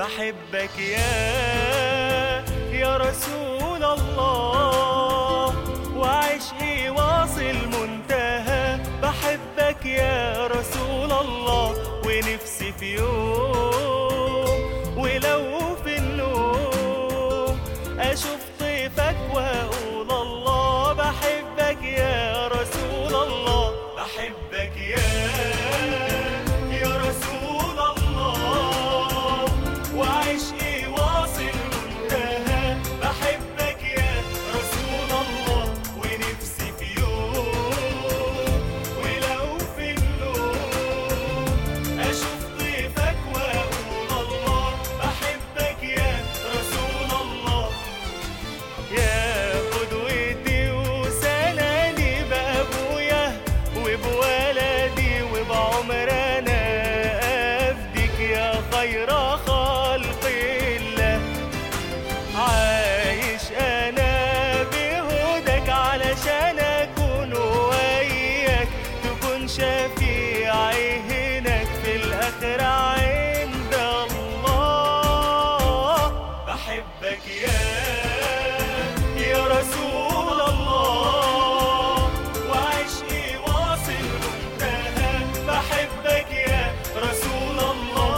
بحبك يا يا رسول الله وعشقي واصل منتهى بحبك يا رسول الله ونفسي في يوم ولو في النوم أشوف طيفك وأقول الله بحبك يا رسول الله بحبك يا يا رسول الله وعشقي واصل منتهى بحبك يا رسول الله ونفسي في يوم ولو في النوم أشوف ضيفك وأقول الله بحبك يا رسول الله يا قدوتي وسندي بأبويا وبولدي وبعمر أنا أفديك يا خير خلق الله عايش أنا بهدك علشان أكون وياك تكون شفيعي هناك في الآخرة عند الله بحبك يا يا رسول الله وعشقي واصل منتهى بحبك يا رسول الله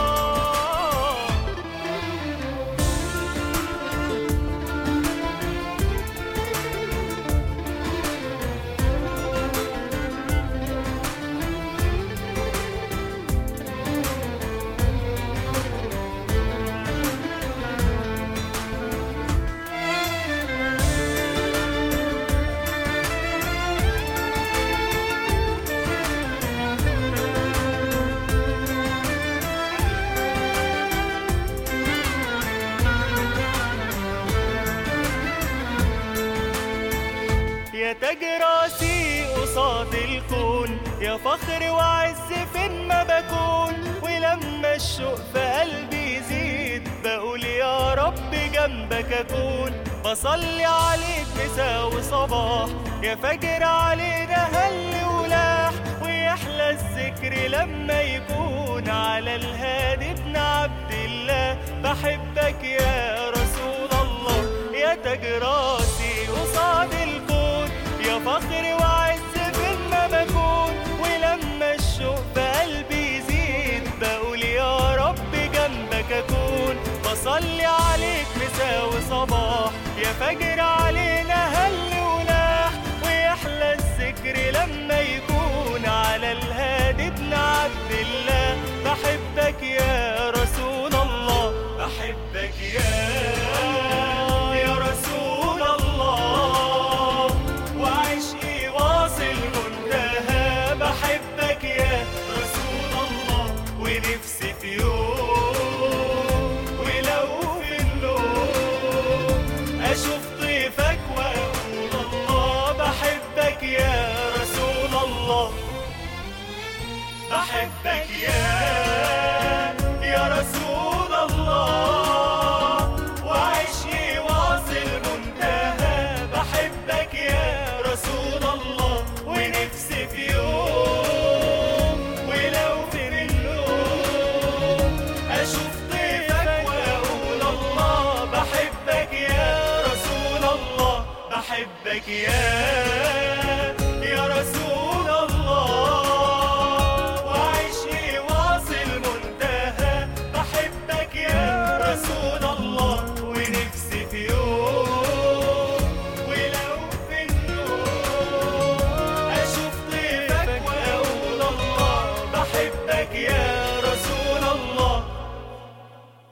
يا تاج راسي قصاد الكون يا فخر وعز فين ما بكون ولما الشوق في قلبي يزيد بقول يا رب جنبك اكون بصلي عليك مساء وصباح يا فجر علينا هل ولاح ويحلى الذكر لما يكون على الهادي ابن عبد الله بحبك يا رسول الله يا تاج راسي قصاد الكون يا فخر وعز فين ما بكون ولما الشوق في قلبي يزيد بقول يا رب جنبك اكون بصلي عليك مساء وصباح يا فجر علينا هل ولاح ويحلى الذكر لما يكون على الهادي ابن عبد الله بحبك يا رسول الله بحبك يا يا رسول الله وعشقي واصل منتهى بحبك يا رسول الله ونفسي في يوم ولو في النوم أشوف طيفك وأقول الله بحبك يا رسول الله بحبك يا يا رسول الله وعشقي واصل منتهى بحبك يا رسول الله ونفسي في يوم ولو في النوم أشوف طيفك وأقول الله بحبك يا رسول الله بحبك يا